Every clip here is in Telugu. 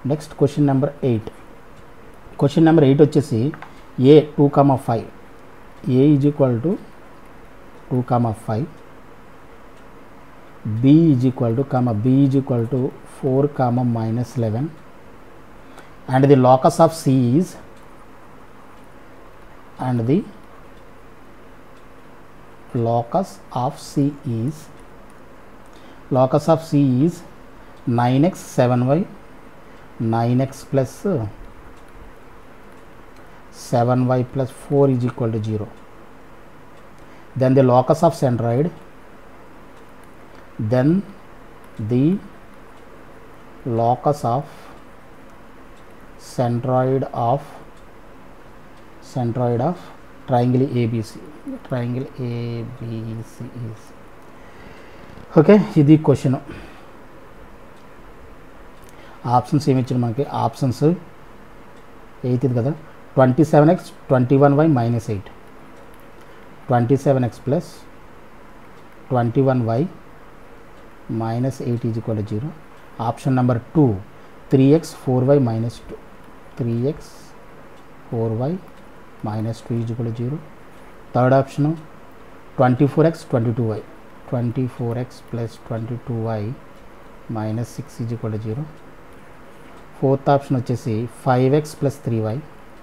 Next question number eight question number eight వచ్చేసి A two comma five A is equal to two comma five b is equal to comma b is equal to 4 comma minus 11 and the locus of c is and the locus of c is locus of c is 9x 7y 9x plus uh, 7y plus 4 is equal to 0 then the locus of centroid then the locus of centroid of centroid of triangle ABC triangle ABC is okay ఇది క్వశ్చన్ ఆప్షన్స్ ఏమి ఇచ్చారు మనకి ఆప్షన్స్ ఎయిత్ ఇది కదా twenty seven X twenty one why minus eight twenty seven X plus twenty one Y minus 8 is equal to 0 option number 2 3x 4y minus 2 3x 4y minus 2 is equal to 0 third option 24x 22y 24x plus 22y minus 6 is equal to 0 fourth option వచ్చేసి 5x plus 3y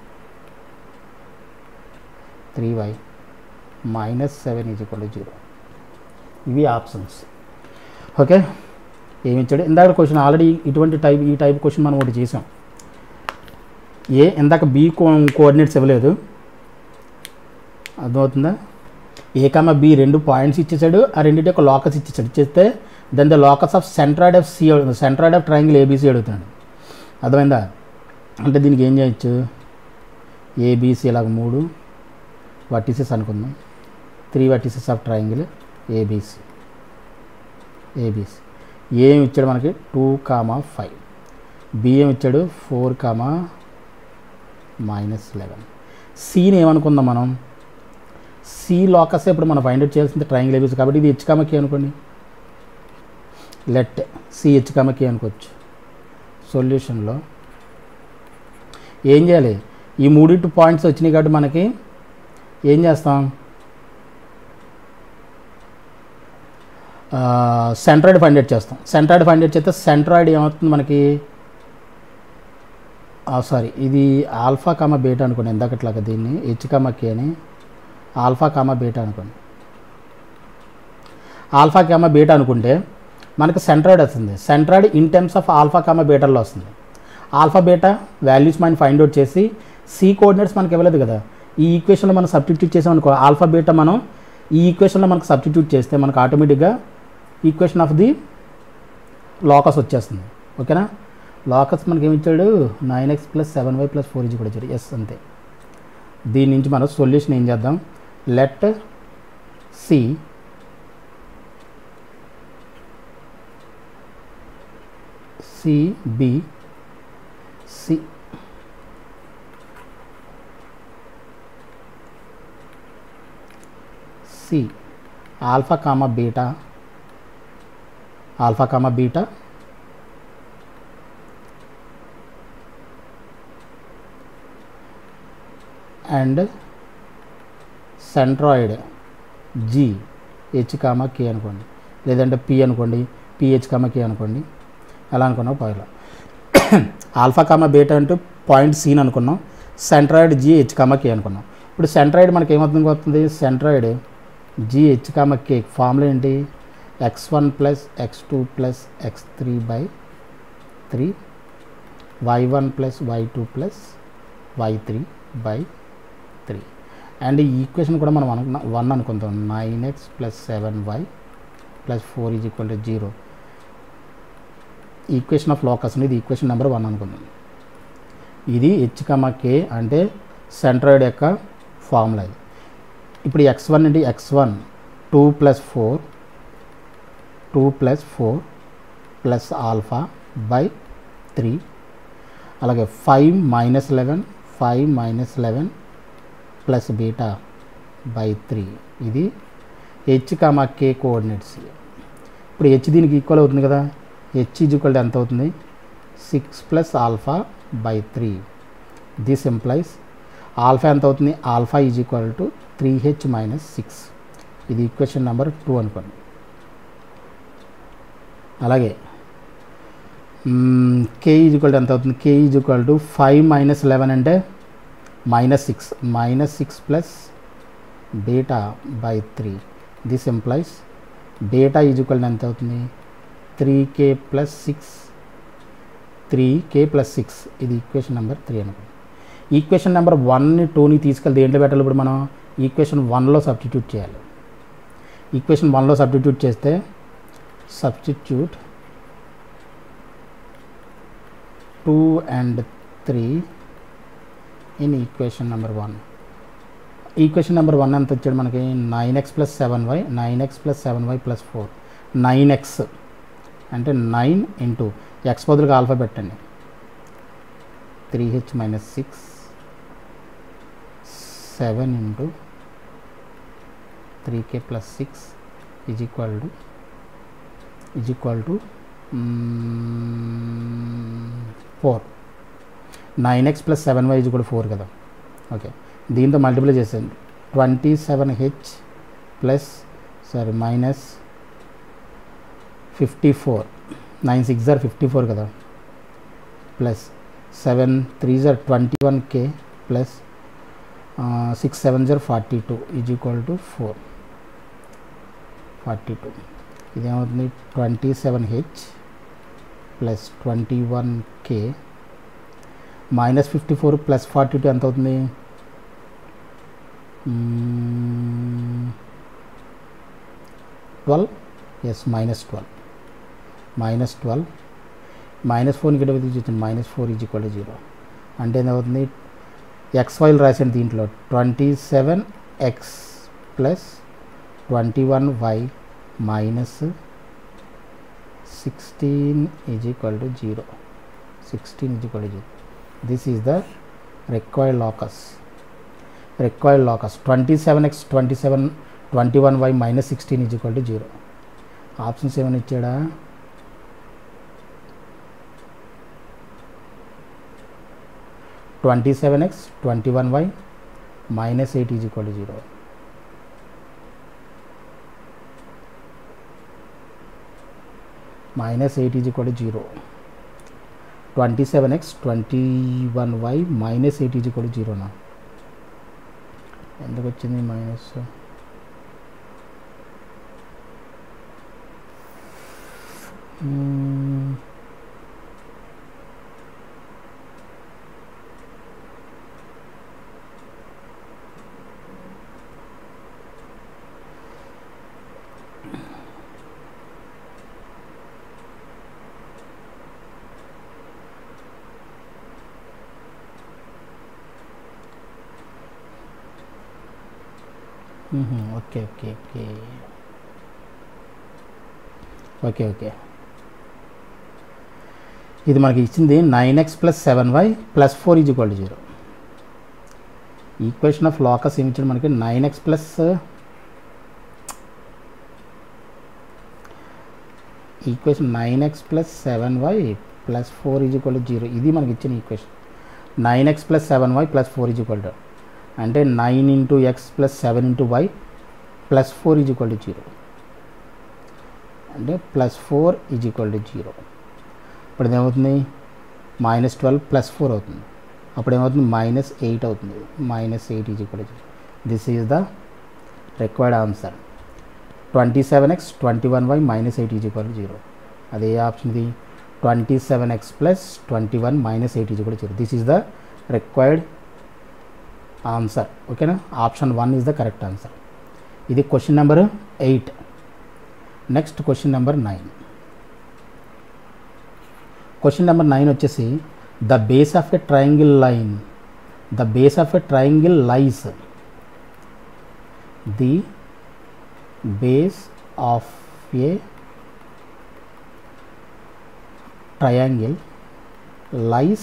3y minus 7 is equal to 0 ఇవి ఆప్షన్స్ ఓకే ఏమి ఇచ్చాడు ఇందాక క్వశ్చన్ ఆల్రెడీ ఇటువంటి టైప్ ఈ టైప్ క్వశ్చన్ మనం ఒకటి చేసాం ఏ ఇందాక బి కోఆర్డినేట్స్ ఇవ్వలేదు అర్థమవుతుందా ఏ కమ బి రెండు పాయింట్స్ ఇచ్చేసాడు ఆ రెండింటి యొక్క లోకస్ ఇచ్చేసాడు ఇచ్చేస్తే then the locus of centroid of C centroid of triangle ABC అడుగుతున్నాడు అర్థమైందా అంటే దీనికి ఏం చేయొచ్చు ఏబీసీ ఇలాగ మూడు వర్టిసెస్ అనుకుందాం three vertices of triangle ABC ABC ఏం ఇచ్చాడు మనకి టూ కామా ఫైవ్ బిఎం ఇచ్చాడు ఫోర్ కామా మైనస్ లెవెన్ సీని ఏమనుకుందాం మనం సి లోకస్ ఇప్పుడు మనం ఫైండ్ అవుట్ చేయాల్సింది ట్రయాంగిల్ ఏబీసీ కాబట్టి ఇది హెచ్ కామకి అనుకోండి లెట్ సి హెచ్ కామకి అనుకోవచ్చు సొల్యూషన్లో ఏం చేయాలి ఈ మూడింటి పాయింట్స్ వచ్చినాయి కాబట్టి మనకి ఏం చేస్తాం సెంట్రాయిడ్ ఫైండ్ అవుట్ చేస్తాం సెంట్రాయిడ్ ఫైండ్ అవుట్ చేస్తే సెంట్రాయిడ్ ఏమవుతుంది మనకి సారీ ఇది ఆల్ఫా కామ బీటా అనుకోండి ఇందాకట్లాగా దీన్ని హెచ్ కామ కే అని ఆల్ఫా కామ బీటా అనుకోండి ఆల్ఫా కామ బీటా అనుకుంటే మనకి సెంట్రాయిడ్ వస్తుంది centroid in terms of alpha comma బీటాలో వస్తుంది ఆల్ఫా బీటా వాల్యూస్ మనం ఫైండ్ అవుట్ చేసి సి కోఆర్డినేట్స్ మనకి ఇవ్వలేదు కదా ఈ ఈక్వేషన్లో మనం సబ్స్టిట్యూట్ చేసాం అనుకో ఆల్ఫా బీటా మనం ఈ ఈక్వేషన్లో మనకు సబ్స్టిట్యూట్ చేస్తే మనకు ఆటోమేటిక్గా ఈక్వేషన్ ఆఫ్ ది లాకస్ వచ్చేస్తుంది ఓకేనా లాకస్ మనకి ఏమి ఇచ్చాడు nine x plus seven y plus four is కూడా ఇచ్చాడు ఎస్ అంతే దీని నుంచి మనం సొల్యూషన్ ఏం చేద్దాం let C CB C C alpha comma beta alpha comma beta and centroid G H comma K అనుకోండి లేదంటే పి అనుకోండి పిహెచ్ కామా కే అనుకోండి ఎలా అనుకున్నాం పాయిలో ఆల్ఫా కామా బీటా అంటూ పాయింట్ సీన్ అనుకున్నాం centroid G H comma K అనుకున్నాం ఇప్పుడు సెంట్రాయిడ్ మనకి ఏమవుతుంది వస్తుంది centroid G H comma K formula ఏంటి x one plus X two plus X three by three y one plus why two plus why three by three and ఈ ఈక్వేషన్ కూడా మనం అనుకున్నాం వన్ అనుకుంటాం nine x plus seven y plus four is equal to zero equation of locus ఇది ఈక్వేషన్ నెంబర్ వన్ అనుకుందాం ఇది హెచ్ కమా కే అంటే సెంట్రాయిడ్ యొక్క ఫార్ములా ఇది ఇప్పుడు ఎక్స్ వన్ అంటే x one two plus four two plus four plus alpha by three అలాగే five minus eleven five minus eleven plus beta by three ఇది హెచ్ కామా కే కోఆర్డినేట్స్ ఇప్పుడు హెచ్ దీనికి ఈక్వల్ అవుతుంది కదా హెచ్ ఈజ్ ఈక్వల్ ఎంత అవుతుంది six plus alpha by three this implies alpha ఎంత అవుతుంది alpha is equal to three H minus six ఇది ఈక్వేషన్ నెంబర్ టూ అనుకోండి అలాగే కే ఈజ్ ఈక్వల్ టు ఎంత అవుతుంది K is equal to five minus eleven అంటే minus six minus six plus beta by three this implies beta is equal ఎంత అవుతుంది three K plus six three K plus six ఇది ఈక్వేషన్ నెంబర్ త్రీ అనుకోండి ఈక్వేషన్ నెంబర్ వన్ని టూని తీసుకెళ్ళి దేంట్లో పెట్టాలి ఇప్పుడు మనం ఈక్వేషన్ వన్లో సబ్స్టిట్యూట్ చేయాలి ఈక్వేషన్ వన్లో సబ్స్టిట్యూట్ చేస్తే substitute two and three in equation number one equation number one ఎంత వచ్చాడు మనకి nine x plus seven y nine x plus seven y plus four nine x అంటే నైన్ ఇంటూ ఎక్స్ బదులుగా ఆల్ఫా పెట్టండి three H minus six seven into three K plus six is equal to is equal to four nine x plus seven y is కూడా ఫోర్ కదా ఓకే దీంతో మల్టిప్లై చేసేయండి twenty seven H plus sorry minus fifty four nine six జార్ ఫిఫ్టీ ఫోర్ కదా ప్లస్ సెవెన్ త్రీ జార్ twenty one K plus six seven జార్ forty two is equal to four forty two ఇదేమవుతుంది twenty seven H plus twenty one K minus fifty four plus forty two ఎంత అవుతుంది twelve yes minus twelve minus twelve minus ఫోర్ని గిట్ట చూస్తుంది minus four is equal to zero అంటే ఏమవుతుంది ఎక్స్ వైల్ రాసాను దీంట్లో twenty seven X plus twenty one why minus sixteen is equal to zero sixteen is equal to zero this is the required locus required locus twenty seven X twenty seven twenty one why minus sixteen is equal to zero options ఏమైనా ఇచ్చాడా twenty seven X twenty one why minus eight is equal to zero minus eight is equal to zero twenty seven X twenty one why minus eight is equal to జీరోనా ఎందుకు వచ్చింది minus okay okay okay okay okay ఇది మనకి ఇచ్చింది nine x plus seven y plus four is equal to zero equation of locus ఏమి ఇచ్చాడు మనకి nine x plus equation nine x plus seven y plus four is equal to zero ఇది మనకి ఇచ్చిన equation nine x plus seven y plus four is equal to అంటే nine into x plus seven into y plus four is equal to zero అంటే plus four is equal to zero ఇప్పుడు ఏమవుతుంది మైనస్ ట్వెల్వ్ ప్లస్ ఫోర్ అవుతుంది అప్పుడు ఏమవుతుంది మైనస్ ఎయిట్ అవుతుంది minus eight is equal to zero this is the required answer twenty seven X twenty one why minus eight is equal to zero అదే ఆప్షన్ ఇది twenty seven X plus twenty one minus eight is equal to zero this is the required answer ఓకేనా option one is the correct answer ఇది question number eight next question number nine question number nine వచ్చేసి the base of a triangle line the base of a triangle lies the base of a triangle lies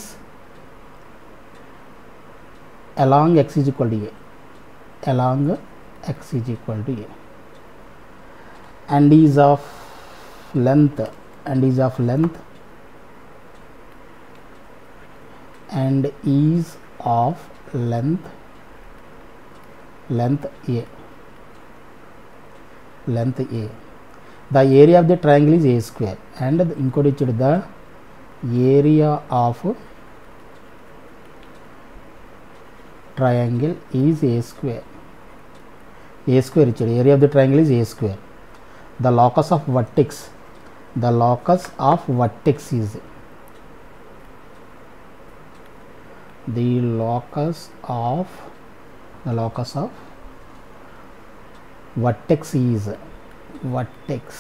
along x is equal to a along x is equal to a and is of length and is of length and is of length length a length a the area of the triangle is a square and ఇంకోటి ఇచ్చాడు the area of triangle is a square a square ఇచ్చాడు area of the triangle is a square the locus of vertex the locus of vertex is the locus of the locus of vertex is vertex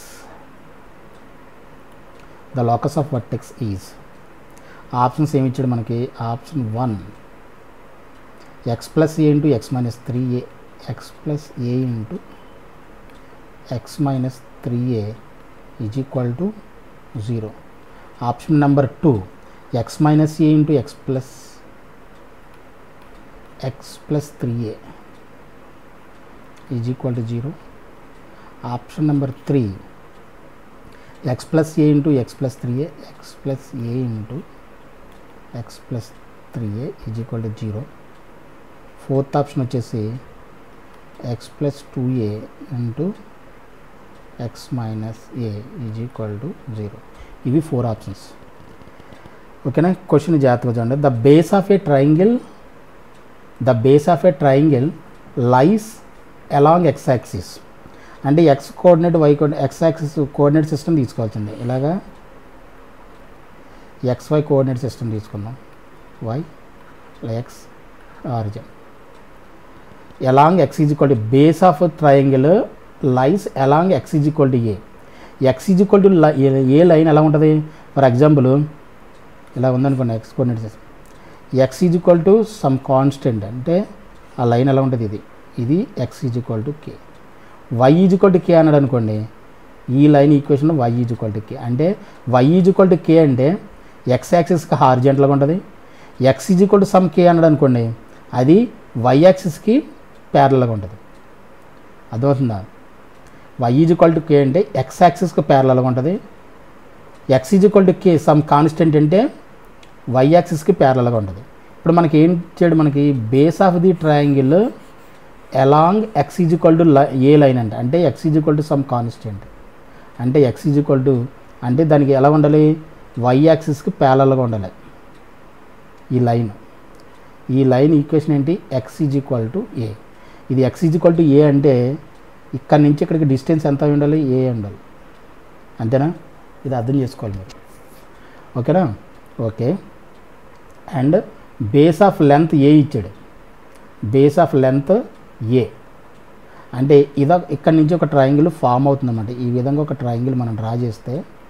the locus of vertex is options ఏమి ఇచ్చాడు మనకి option one X plus A into X minus three a x plus A into X minus three A is equal to zero option number two x minus a into x plus x plus three A is equal to zero option number three x plus A into x plus three a x plus A into x plus three A is equal to zero fourth option వచ్చేసి x plus two a into X minus A is equal to zero ఇవి ఫోర్ ఆప్షన్స్ ఓకేనా క్వశ్చన్ జాగ్రత్తగా చూడండి the base of a triangle the base of a triangle lies along x axis అంటే x coordinate y coordinate x axis coordinate system తీసుకోవాల్సింది ఇలాగా ఎక్స్ వై కోఆర్డినేట్ సిస్టమ్ తీసుకుందాం y x origin along x is equal to base of triangle lies along x is equal to a x is equal to a line ఎలా ఉంటుంది ఫర్ ఎగ్జాంపుల్ ఇలా ఉందనుకోండి x coordinate system x is equal to some constant అంటే ఆ లైన్ ఎలా ఉంటుంది ఇది ఇది x is equal to K y is equal to K అన్నాడు అనుకోండి ఈ line equation y is equal to K అంటే y is equal to K అంటే ఎక్స్ యాక్సిస్కి హార్జెంటల్గా ఉంటుంది x is equal to some K అన్నాడు అనుకోండి అది వై యాక్సిస్కి ప్యారల్గా ఉంటుంది అర్థమవుతుందా y is equal to K అంటే ఎక్స్ యాక్సిస్కి ప్యారల్గా ఉంటుంది x is equal to K some constant అంటే వై యాక్సిస్కి ప్యారల్గా ఉంటుంది ఇప్పుడు మనకి ఏం చేయడు మనకి base of the triangle along x is equal to a line అంటే అంటే x is equal to some constant అంటే ఎక్స్ ఈజ్ ఈక్వల్ టు అంటే దానికి ఎలా ఉండాలి వై యాక్సిస్కి ప్యారల్గా ఉండాలి ఈ లైన్ ఈ లైన్ ఈక్వేషన్ ఏంటి x is equal to a ఇది x is equal to a అంటే ఇక్కడ నుంచి ఇక్కడికి డిస్టెన్స్ ఎంత అయి ఉండాలి ఏ ఉండాలి అంతేనా ఇది అర్థం చేసుకోవాలి మీరు ఓకేనా okay and base of length a ఇచ్చాడు బేస్ ఆఫ్ లెంత్ ఏ అంటే ఇద ఇక్కడ నుంచి ఒక ట్రయాంగిల్ ఫామ్ అవుతుందన్నమాట ఈ విధంగా ఒక ట్రయాంగిల్ మనం డ్రా చేస్తే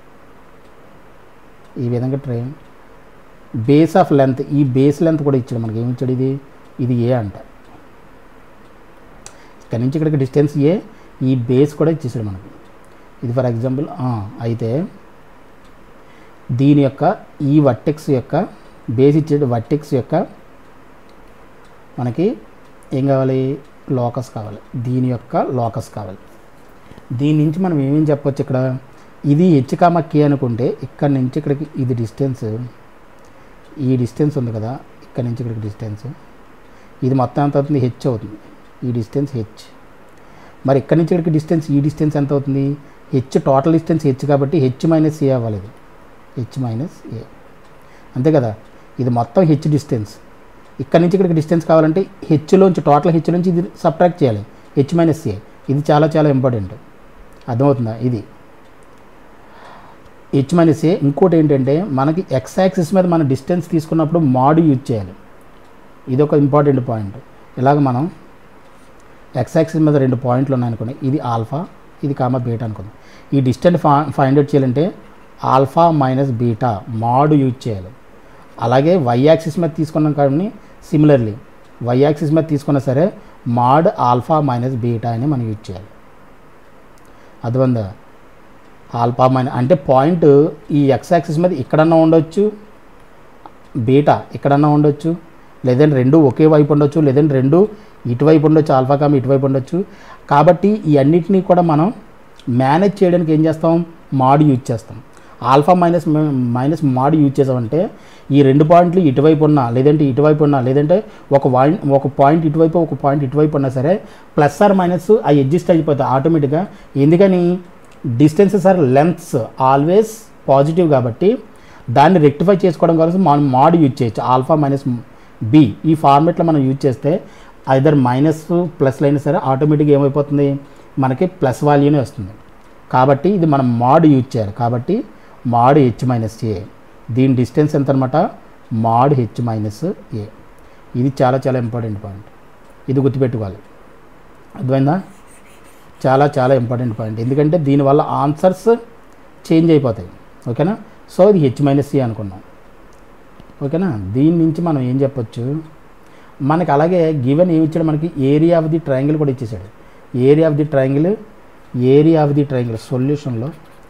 ఈ విధంగా ట్రై బేస్ ఆఫ్ లెంత్ ఈ బేస్ లెంత్ కూడా ఇచ్చాడు మనకి ఏమి ఇచ్చాడు ఇది ఇది ఏ అంట ఇక్కడ నుంచి ఇక్కడికి డిస్టెన్స్ ఏ ఈ బేస్ కూడా ఇచ్చేసాడు మనకి ఇది ఫర్ ఎగ్జాంపుల్ అయితే దీని యొక్క ఈ వర్టెక్స్ యొక్క బేస్ ఇచ్చేది వర్టెక్స్ యొక్క మనకి ఏం కావాలి లోకస్ కావాలి దీని యొక్క లోకస్ కావాలి దీని నుంచి మనం ఏమేం చెప్పొచ్చు ఇక్కడ ఇది హెచ్ కామ కే అనుకుంటే ఇక్కడ నుంచి ఇక్కడికి ఇది డిస్టెన్స్ ఈ డిస్టెన్స్ ఉంది కదా ఇక్కడ నుంచి ఇక్కడికి డిస్టెన్స్ ఇది మొత్తం ఎంత అవుతుంది హెచ్ అవుతుంది ఈ డిస్టెన్స్ హెచ్ మరి ఇక్కడ నుంచి ఇక్కడికి డిస్టెన్స్ ఈ డిస్టెన్స్ ఎంత అవుతుంది హెచ్ టోటల్ డిస్టెన్స్ హెచ్ కాబట్టి హెచ్ మైనస్ ఏ అవ్వాలి ఇది హెచ్ మైనస్ ఏ అంతే కదా ఇది మొత్తం హెచ్ డిస్టెన్స్ ఇక్కడ నుంచి ఇక్కడికి డిస్టెన్స్ కావాలంటే హెచ్లోంచి టోటల్ హెచ్లోంచి ఇది సబ్ట్రాక్ట్ చేయాలి హెచ్ మైనస్ ఏ ఇది చాలా చాలా ఇంపార్టెంట్ అర్థమవుతుందా ఇది హెచ్ మైనస్ ఏ ఇంకోటి ఏంటంటే మనకి ఎక్స్ యాక్సిస్ మీద మన డిస్టెన్స్ తీసుకున్నప్పుడు మాడ్ యూజ్ చేయాలి ఇది ఒక ఇంపార్టెంట్ పాయింట్ ఇలాగ మనం ఎక్స్ యాక్సిస్ మీద రెండు పాయింట్లు ఉన్నాయనుకోండి ఇది ఆల్ఫా ఇది కామా బీటా అనుకుందాం ఈ డిస్టెన్స్ ఫా ఫైండ్ అవుట్ చేయాలంటే alpha minus beta mod use చేయాలి అలాగే వై యాక్సిస్ మీద తీసుకున్నాం కానీ సిమిలర్లీ వై యాక్సిస్ మీద తీసుకున్నా సరే మాడ్ ఆల్ఫా మైనస్ బీటా అని మనం యూజ్ చేయాలి అర్థమైందా ఆల్ఫా మైనస్ అంటే పాయింట్ ఈ ఎక్స్ యాక్సిస్ మీద ఇక్కడన్నా ఉండొచ్చు బీటా ఇక్కడన్నా ఉండొచ్చు లేదంటే రెండు ఒకే వైపు ఉండొచ్చు లేదంటే రెండు ఇటువైపు ఉండొచ్చు ఆల్ఫా కామ ఇటువైపు ఉండొచ్చు కాబట్టి ఈ అన్నిటినీ కూడా మనం మేనేజ్ చేయడానికి ఏం చేస్తాం మాడ్ యూజ్ చేస్తాం alpha minus minus mod use చేసామంటే ఈ రెండు పాయింట్లు ఇటువైపు ఉన్నా లేదంటే ఇటువైపు ఉన్నా లేదంటే ఒక పాయింట్ ఒక పాయింట్ ఇటువైపు ఒక పాయింట్ ఇటువైపు ఉన్నా సరే ప్లస్ ఆర్ మైనస్ అవి అడ్జస్ట్ అయిపోతాయి ఆటోమేటిక్గా ఎందుకని distances or lengths always positive కాబట్టి దాన్ని రెక్టిఫై చేసుకోవడం కోసం మనం మాడ్ యూజ్ చేయొచ్చు ఆల్ఫా మైనస్ బి ఈ ఫార్మెట్లో మనం యూజ్ చేస్తే ఐదర్ మైనస్ ప్లస్ అయినా సరే ఆటోమేటిక్గా ఏమైపోతుంది మనకి ప్లస్ వాల్యూనే వస్తుంది కాబట్టి ఇది మనం మాడ్ యూజ్ చేయాలి కాబట్టి మాడ్ హెచ్ మైనస్ ఏ దీని డిస్టెన్స్ ఎంత అనమాట మాడ్ హెచ్ మైనస్ ఏ ఇది చాలా చాలా ఇంపార్టెంట్ పాయింట్ ఇది గుర్తుపెట్టుకోవాలి అర్థమైందా చాలా చాలా ఇంపార్టెంట్ పాయింట్ ఎందుకంటే దీనివల్ల ఆన్సర్స్ చేంజ్ అయిపోతాయి ఓకేనా సో ఇది హెచ్ మైనస్ సి అనుకున్నాం ఓకేనా దీని నుంచి మనం ఏం చెప్పొచ్చు మనకి అలాగే గివెన్ ఏమి ఇచ్చాడు మనకి ఏరియా ఆఫ్ ది ట్రయాంగిల్ కూడా ఇచ్చేసాడు area of the triangle area of the triangle సొల్యూషన్లో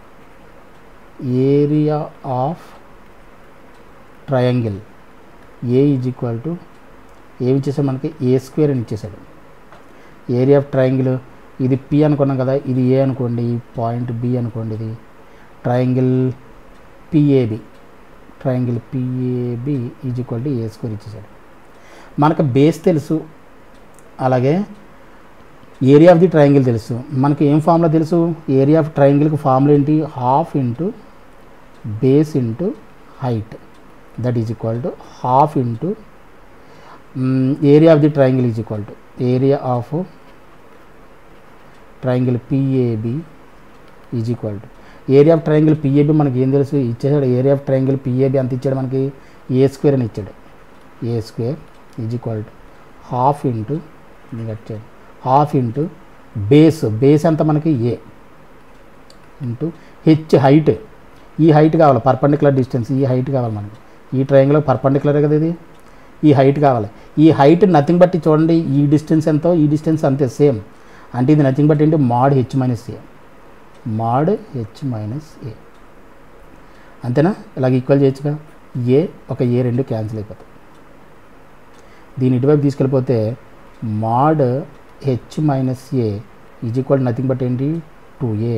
area of triangle a is equal to ఏమి ఇచ్చేసాడు మనకి ఏ స్క్వేర్ అని ఇచ్చేసాడు ఏరియా ఆఫ్ ట్రయాంగిల్ ఇది పి అనుకున్నాం కదా ఇది ఏ అనుకోండి పాయింట్ బి అనుకోండి ఇది triangle PAB triangle PAB is equal to a square ఇచ్చేసాడు మనకు బేస్ తెలుసు అలాగే ఏరియా ఆఫ్ ది ట్రయాంగిల్ తెలుసు మనకి ఏం ఫార్ములా తెలుసు ఏరియా ఆఫ్ ట్రయాంగిల్కి ఫార్ములా ఏంటి half into base into height that is equal to half into area of the triangle is equal to area of triangle PAB is equal to area of triangle PAB మనకి ఏం తెలుసు ఇచ్చేసాడు ఏరియా ఆఫ్ ట్రయాంగిల్ పిఏబి అంత ఇచ్చాడు మనకి ఏ స్క్వేర్ అని ఇచ్చాడు A square is equal to half into వచ్చాడు హాఫ్ ఇంటూ బేస్ బేస్ ఎంత మనకి ఏ ఇంటూ హెచ్ హైట్ ఈ హైట్ కావాలి పర్పండికులర్ డిస్టెన్స్ ఈ హైట్ కావాలి మనకి ఈ ట్రయాంగిల్ పర్పండికులర్ కదా ఇది ఈ హైట్ కావాలి ఈ హైట్ నథింగ్ బట్టి చూడండి ఈ డిస్టెన్స్ ఎంతో ఈ డిస్టెన్స్ అంతే సేమ్ అంటే ఇది నథింగ్ బట్టి ఏంటి mod H minus A mod H minus A అంతేనా ఇలాగ ఈక్వల్ చేయొచ్చుగా ఏ ఒక ఏ రెండు క్యాన్సిల్ అయిపోతాయి దీని ఇటువైపు తీసుకెళ్ళిపోతే mod H minus A is equal nothing but ఏంటి టూ ఏ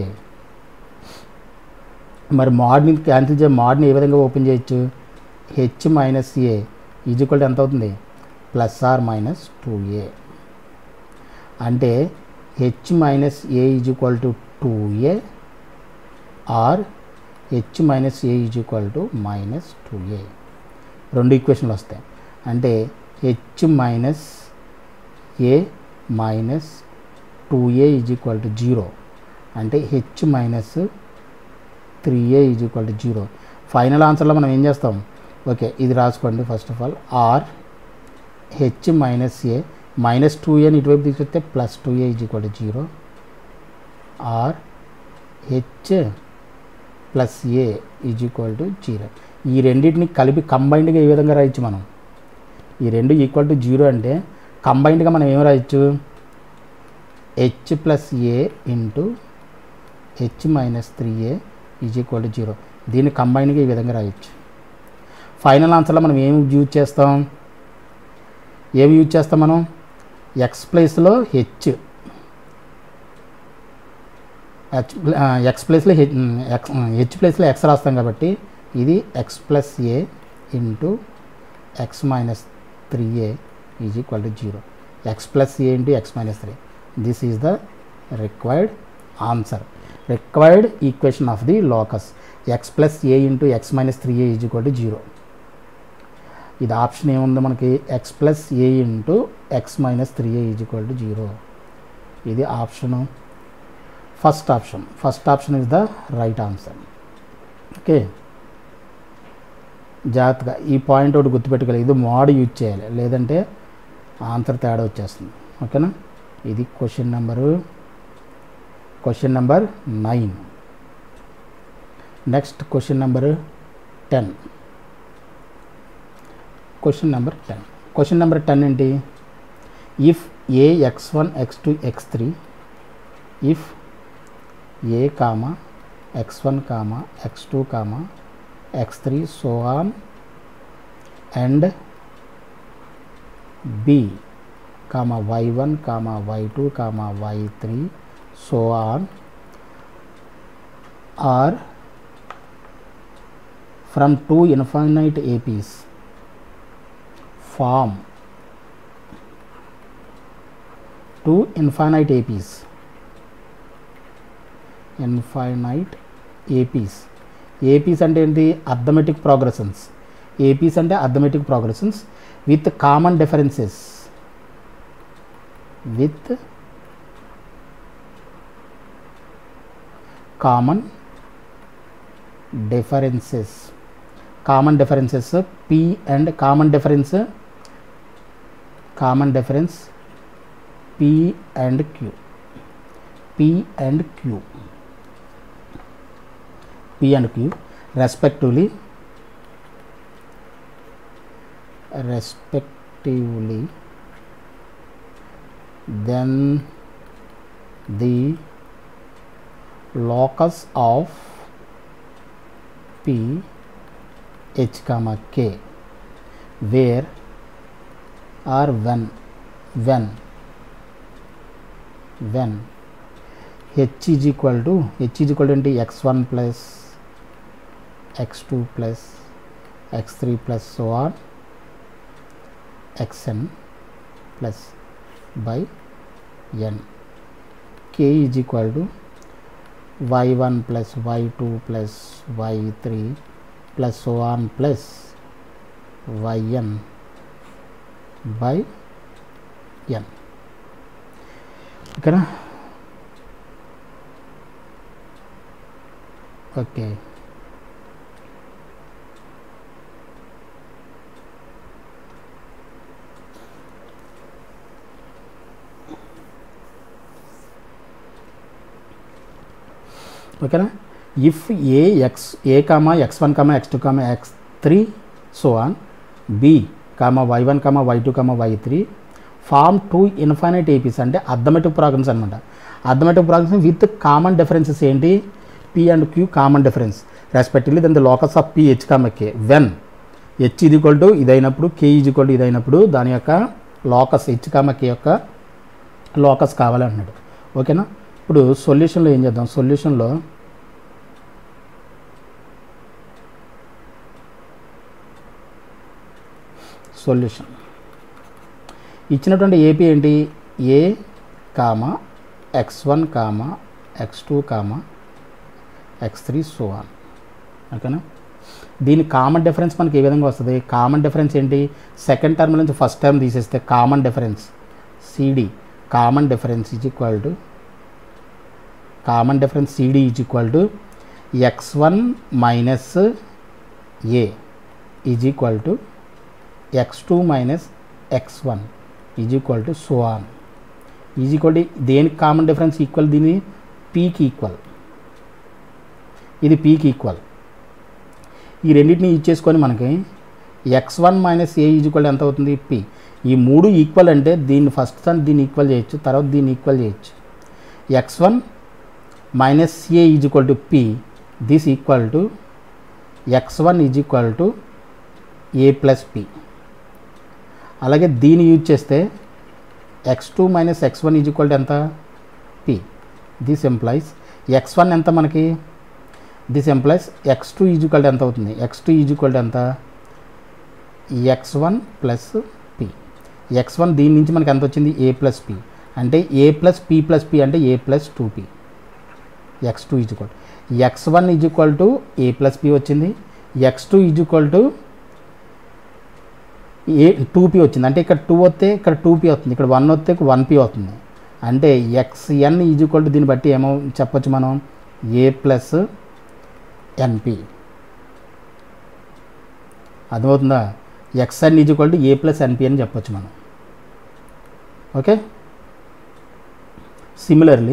మరి మాడ్ని క్యాన్సిల్ చే మాడ్ని ఏ విధంగా ఓపెన్ చేయొచ్చు H minus A is equal ఎంత అవుతుంది plus or minus two A అంటే H minus A is equal to two A or H minus A is equal to minus two A రెండు ఈక్వేషన్లు వస్తాయి అంటే H minus A minus two A is equal to zero అంటే H minus three A is equal to zero final ఆన్సర్లో మనం ఏం చేస్తాం ఓకే ఇది రాసుకోండి first of all or H minus A minus two ఏని ఇటువైపు తీసుకొస్తే plus two A is equal to zero or H plus A is equal to zero ఈ రెండింటిని కలిపి కంబైన్డ్గా ఏ విధంగా రాయొచ్చు మనం ఈ రెండు ఈక్వల్ టు జీరో అంటే కంబైన్డ్గా మనం ఏం రాయొచ్చు H plus A into H minus three A is equal to zero దీన్ని కంబైన్డ్గా ఈ విధంగా రాయొచ్చు ఫైనల్ ఆన్సర్లో మనం ఏమి యూజ్ చేస్తాం ఏమి యూజ్ చేస్తాం మనం ఎక్స్ ప్లేస్లో హెచ్ హెచ్ ఎక్స్ ప్లేస్లో హెచ్ ఎక్స్ హెచ్ ప్లేస్లో ఎక్స్ రాస్తాం కాబట్టి ఇది X plus A into X minus three A is equal to zero X plus A into X minus three this is the required answer required equation of the locus X plus A into X minus three A is equal to zero ఇది ఆప్షన్ ఏముంది మనకి X plus A into X minus three A is equal to zero ఇది option first option first option is the right answer okay జాగ్రత్తగా ఈ పాయింట్ ఒకటి గుర్తుపెట్టుకోవాలి ఇది మోడ్ యూజ్ చేయాలి లేదంటే ఆన్సర్ తేడా వచ్చేస్తుంది ఓకేనా ఇది question number question number nine next question number ten question number ten question number ten ఏంటి if A X one X two X three if A comma X one comma X two comma X three so on and B comma Y one comma Y two comma Y three so on are from two infinite APs form two infinite APs infinite APs APs అంటే ఏంటి అర్థమెటిక్ ప్రోగ్రెషన్స్ ఏపీస్ అంటే arithmetic progressions with common differences with common differences common differences P and common difference common difference P and Q P and Q P and Q respectively respectively then the locus of P H comma K where or when when when h is equal to h is equal to ఏంటి x1 plus x2 plus x3 plus so on xn plus by n k is equal to y1 plus y2 plus y3 plus so on plus yn by n ఓకేనా ఓకే ఓకేనా if A X A comma X one comma X two comma X three so on B comma Y one comma Y two comma Y three form two infinite APs అంటే అర్థమెటిక్ ప్రాబ్లమ్స్ అనమాట arithmetic problems with common differences ఏంటి P and Q common difference respectively then the locus of P H comma K when H ఇది ఈక్వల్ టు ఇదైనప్పుడు కే ఈజ్ ఈక్వల్ టు ఇదైనప్పుడు దాని యొక్క లోకస్ హెచ్ కామ కే యొక్క లోకస్ కావాలన్నాడు ఓకేనా ఇప్పుడు సొల్యూషన్లో ఏం చేద్దాం సొల్యూషన్లో సొల్యూషన్ ఇచ్చినటువంటి ఏపీ ఏంటి A comma X one comma X two comma X three so one ఓకేనా దీని కామన్ డిఫరెన్స్ మనకి ఏ విధంగా వస్తుంది కామన్ డిఫరెన్స్ ఏంటి సెకండ్ టర్మ్ నుంచి ఫస్ట్ టర్మ్ తీసేస్తే common difference CD common difference is equal to common difference CD is equal to X one minus A is equal to X two minus X one is equal to so on is equal to దేనికి కామన్ డిఫరెన్స్ ఈక్వల్ దీని పీకి ఈక్వల్ ఇది పీకి ఈక్వల్ ఈ రెండింటిని ఇచ్చేసుకొని మనకి X one minus A is equal ఎంత అవుతుంది పి ఈ మూడు ఈక్వల్ అంటే దీన్ని ఫస్ట్ దాన్ని దీన్ని ఈక్వల్ చేయొచ్చు తర్వాత దీన్ని ఈక్వల్ చేయొచ్చు X one minus A is equal to P this equal to X one is equal to A plus P అలాగే దీన్ని యూజ్ చేస్తే X two minus X one is equal to ఎంత P this implies X one ఎంత మనకి this implies X two is equal to ఎంత అవుతుంది X two is equal to ఎంత X one plus P X one దీని నుంచి మనకి ఎంత వచ్చింది ఏ ప్లస్ పి అంటే A plus P plus P అంటే A plus two P X two is equal X one is equal to A plus P వచ్చింది X two is equal to A two P వచ్చింది అంటే ఇక్కడ టూ వస్తే ఇక్కడ టూ పీ అవుతుంది ఇక్కడ వన్ వస్తే వన్ పీ అవుతుంది అంటే X N is equal to దీన్ని బట్టి ఏమో చెప్పొచ్చు మనం ఏ ప్లస్ ఎన్పి అర్థమవుతుందా X N is equal to A plus NP అని చెప్పొచ్చు మనం ఓకే సిమిలర్లీ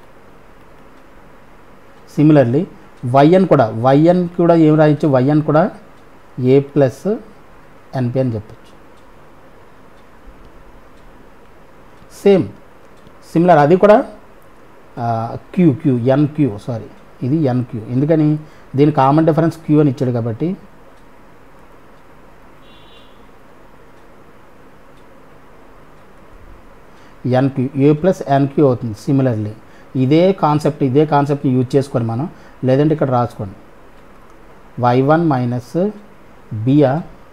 సిమిలర్లీ వైఎన్ కూడా వైఎన్ కూడా ఏం రాయొచ్చు వైఎన్ కూడా ఏ ప్లస్ ఎన్పి అని చెప్పచ్చు సేమ్ సిమిలర్ అది కూడా Q Q N Q sorry ఇది ఎన్ క్యూ ఎందుకని దీని కామన్ డిఫరెన్స్ క్యూ అని ఇచ్చాడు కాబట్టి N Q A plus N Q అవుతుంది సిమిలర్లీ ఇదే కాన్సెప్ట్ ఇదే కాన్సెప్ట్ని యూజ్ చేసుకొని మనం లేదంటే ఇక్కడ రాసుకోండి వై వన్ మైనస్ బియా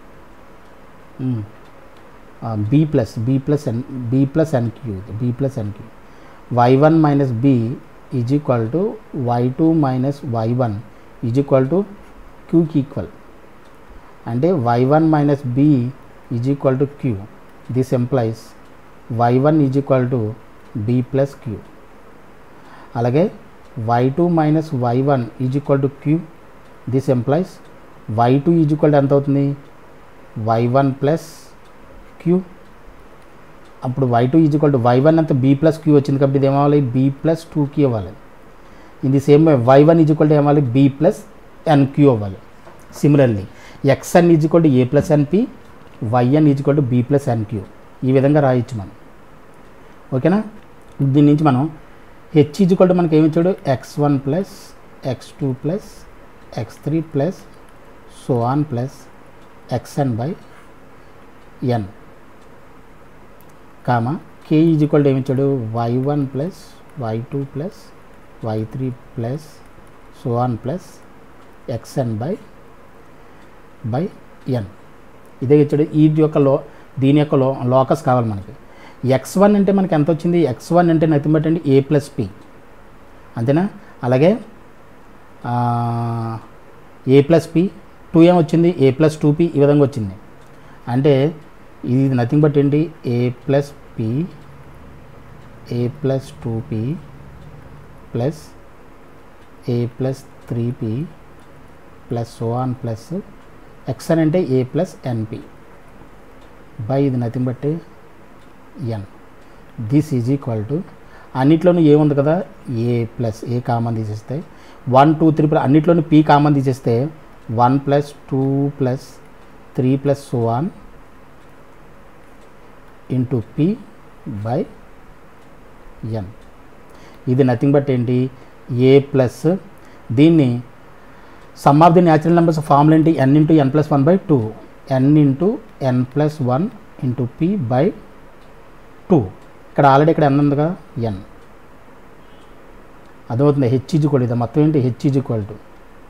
B plus B plus N B plus N Q B plus N Q Y one minus B is equal to Y two minus Y one is equal to క్యూకి ఈక్వల్ అంటే Y one minus B is equal to Q this implies Y one is equal to B plus Q అలాగే Y two minus Y one is equal to Q this implies Y two is equal to ఎంత అవుతుంది వై వన్ ప్లస్ క్యూ అప్పుడు Y two is equal to Y one అంత బీ ప్లస్ క్యూ వచ్చింది కాబట్టి ఇది ఏమవ్వాలి బీ ప్లస్ టూకి ఇవ్వాలి in the same way Y one is equal to ఏమవ్వాలి బీ ప్లస్ ఎన్ క్యూ అవ్వాలి similarly XN is equal to A plus ఎన్పి YN is equal to B plus N Q ఈ విధంగా రాయొచ్చు మనం ఓకేనా దీని నుంచి మనం హెచ్ ఈజ్ ఈక్వల్ టు మనకి ఏమి ఇచ్చాడు X one plus X two plus X three plus so on plus XN by N comma K is equal to ఏమి ఇచ్చాడు Y one plus why two plus why three plus so on plus XN by by N ఇదే ఇచ్చాడు ఈ యొక్క లో దీని యొక్క లో లోకస్ కావాలి మనకి ఎక్స్ వన్ అంటే మనకి ఎంత వచ్చింది ఎక్స్ వన్ అంటే నథింగ్ బట్ అండి ఏ ప్లస్ పి అంతేనా అలాగే ఏ ప్లస్ పి టూ ఏం వచ్చింది ఏ ప్లస్ టూ పి ఈ విధంగా వచ్చింది అంటే ఇది నథింగ్ బట్ ఏంటి A plus P A plus two P plus A plus three P plus so on plus XN అంటే ఏ ప్లస్ ఎన్పి బై ఇది nothing but N this is equal to అన్నిట్లోనూ ఏముంది కదా ఏ ప్లస్ ఏ కామన్ తీసేస్తే వన్ టూ త్రీ ప్లస్ అన్నిట్లోనూ పీ కామన్ తీసేస్తే one plus two plus three plus so one into P by N ఇది నథింగ్ బట్ ఏంటి ఏ ప్లస్ దీన్ని some of the natural numbers formula ఏంటి N into N plus one by two N into N plus one into P by two ఇక్కడ ఆల్రెడీ ఇక్కడ ఎన్ ఉంది కదా ఎన్ అర్థమవుతుంది హెచ్ ఈజ్ ఈక్వల్ ఇది మొత్తం ఏంటి H is equal to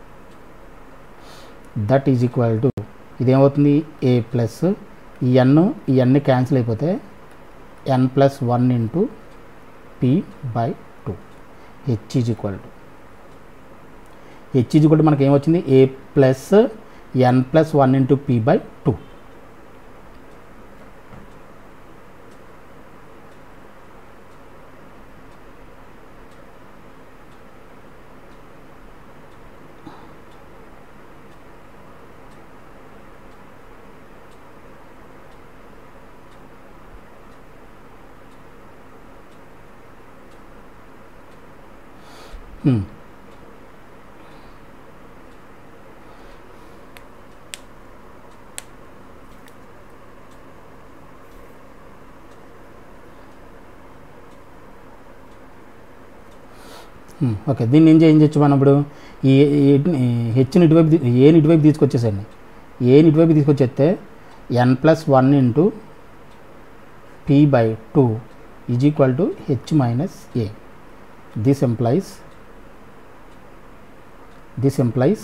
that is equal to ఇదేమవుతుంది ఏ ప్లస్ ఈ ఎన్ ఈ ఎన్ క్యాన్సిల్ అయిపోతే N plus one into P by two H is equal to H is equal to మనకి ఏమొచ్చింది A plus N plus one into P by two Hmm. Okay దీన్ని ఏం ఏం చేయొచ్చు మనం ఇప్పుడు ఈ హెచ్ని ఇటువైపు తీ- ఏని ఇటువైపు తీసుకొచ్చేసండి ఏని ఇటువైపు తీసుకొచ్చేస్తే N plus one into P by two is equal to H minus A this implies this implies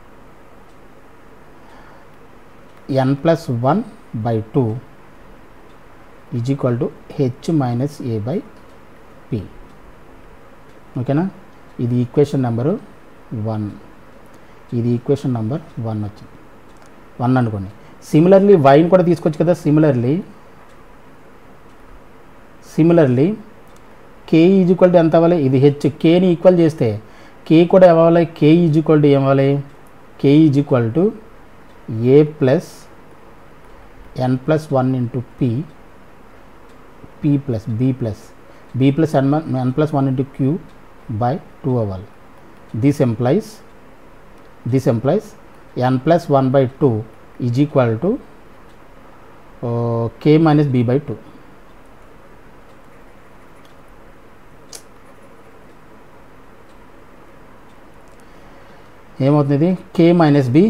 n plus 1 by 2 is equal to h minus a by p ఓకేనా ఇది ఈక్వేషన్ నెంబరు వన్ ఇది ఈక్వేషన్ నెంబర్ వన్ వచ్చింది వన్ అనుకోండి సిమిలర్లీ వైన్ కూడా తీసుకోవచ్చు కదా similarly similarly K is equal to ఎంత అవ్వాలి ఇది హెచ్ కేని ఈక్వల్ చేస్తే కే కూడా ఏమవ్వాలి కే ఈజ్ ఈక్వల్ టు ఏమవ్వాలి K is equal to A plus N plus one into P P plus B plus B plus N N plus one into queue by two అవ్వాలి this implies this implies N plus one by two is equal to K minus B by two ఏమవుతుంది K minus B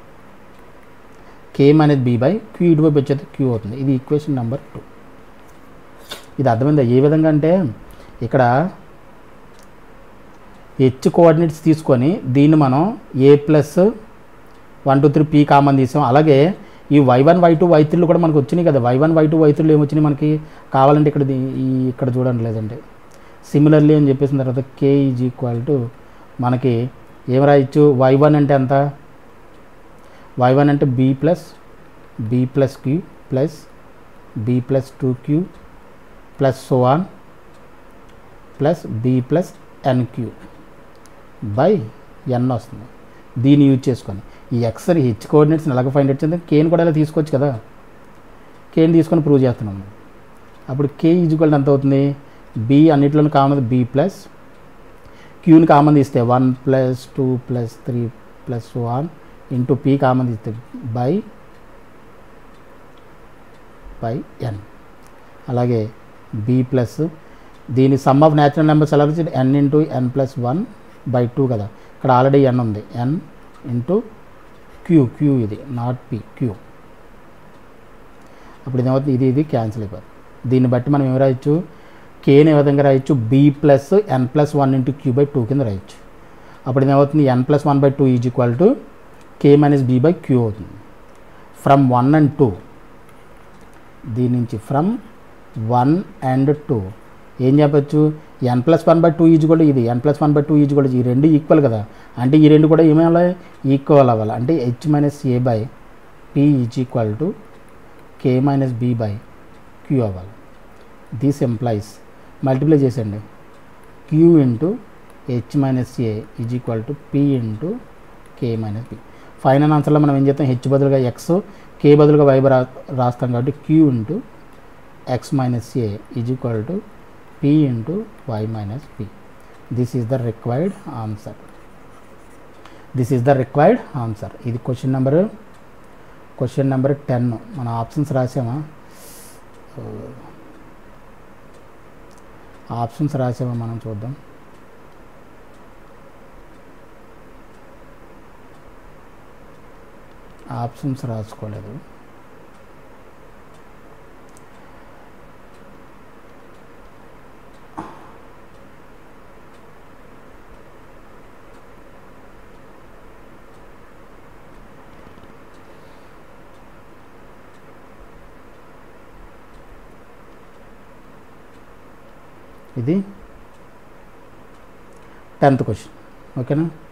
K minus B by Q ఇటువైపు వచ్చేది క్యూ అవుతుంది ఇది ఈక్వేషన్ నెంబర్ టూ ఇది అర్థమైందా ఏ విధంగా అంటే ఇక్కడ హెచ్ కోఆర్డినేట్స్ తీసుకొని దీన్ని మనం A plus one two three P common తీసాం అలాగే ఈ Y one Y two Y త్రీలు కూడా మనకు వచ్చినాయి కదా Y one Y two Y త్రీలు ఏమొచ్చినాయి మనకి కావాలంటే ఇక్కడ దీ- ఈ ఇక్కడ చూడండి లేదంటే సిమిలర్లీ అని చెప్పేసిన తర్వాత కే ఈజ్ ఈక్వల్ టు మనకి ఏం రాయొచ్చు వై వన్ అంటే ఎంత వై వన్ అంటే b plus b plus q plus b plus two q plus so on plus b plus N q by n వస్తుంది దీన్ని యూజ్ చేసుకొని ఈ ఎక్స్ హెచ్ కోఆర్డినేట్స్ని ఎలాగ ఫైండ్ అవుట్ చేద్దాం కేని కూడా ఇలా తీసుకోవచ్చు కదా కేని తీసుకొని ప్రూవ్ చేస్తున్నాం అప్పుడు కే ఈజ్వల్ ఎంత అవుతుంది బి అన్నిట్లోనూ కామన్ బి ప్లస్ క్యూని కామన్ తీస్తే one plus two plus three plus one into p common తీస్తే బై బై ఎన్ అలాగే బి ప్లస్ దీని సమ్ ఆఫ్ న్యాచురల్ నెంబర్స్ ఎలా వచ్చి n into N plus one by two కదా ఇక్కడ ఆల్రెడీ ఎన్ ఉంది ఎన్ ఇంటూ క్యూ క్యూ ఇది నాట్ పి క్యూ అప్పుడు ఇదేమవుతుంది ఇది ఇది క్యాన్సిల్ అయిపోతుంది దీన్ని బట్టి మనం ఏమి రాయొచ్చు కేని ఏ విధంగా రాయొచ్చు b plus N plus one into queue by two కింద రాయొచ్చు అప్పుడు ఏమవుతుంది n plus one by two is equal to K minus B by q అవుతుంది ఫ్రమ్ వన్ అండ్ టూ దీని నుంచి ఫ్రమ్ వన్ అండ్ టూ ఏం చెప్పచ్చు n plus one by two is కూడా ఇది n plus one by two is కూడా ఈ రెండు ఈక్వల్ కదా అంటే ఈ రెండు కూడా ఏమవ్వాలి ఈక్వల్ అవ్వాలి అంటే H minus a by p is equal to K minus B by q అవ్వాలి దిస్ ఎంప్లాయిస్ మల్టిప్లై చేసండి q into H minus A is equal to p into k minus b final ఆన్సర్లో మనం ఏం చేస్తాం హెచ్ బదులుగా ఎక్స్ కే బదులుగా వై రా రాస్తాం కాబట్టి q into X minus A is equal to p into y minus p this is the required answer this is the required answer ఇది question number question number ten మన ఆప్షన్స్ రాసామా ఆప్షన్స్ రాసామా మనం చూద్దాం ఆప్షన్స్ రాసుకోలేదు ఇది టెన్త్ క్వశ్చన్ ఓకేనా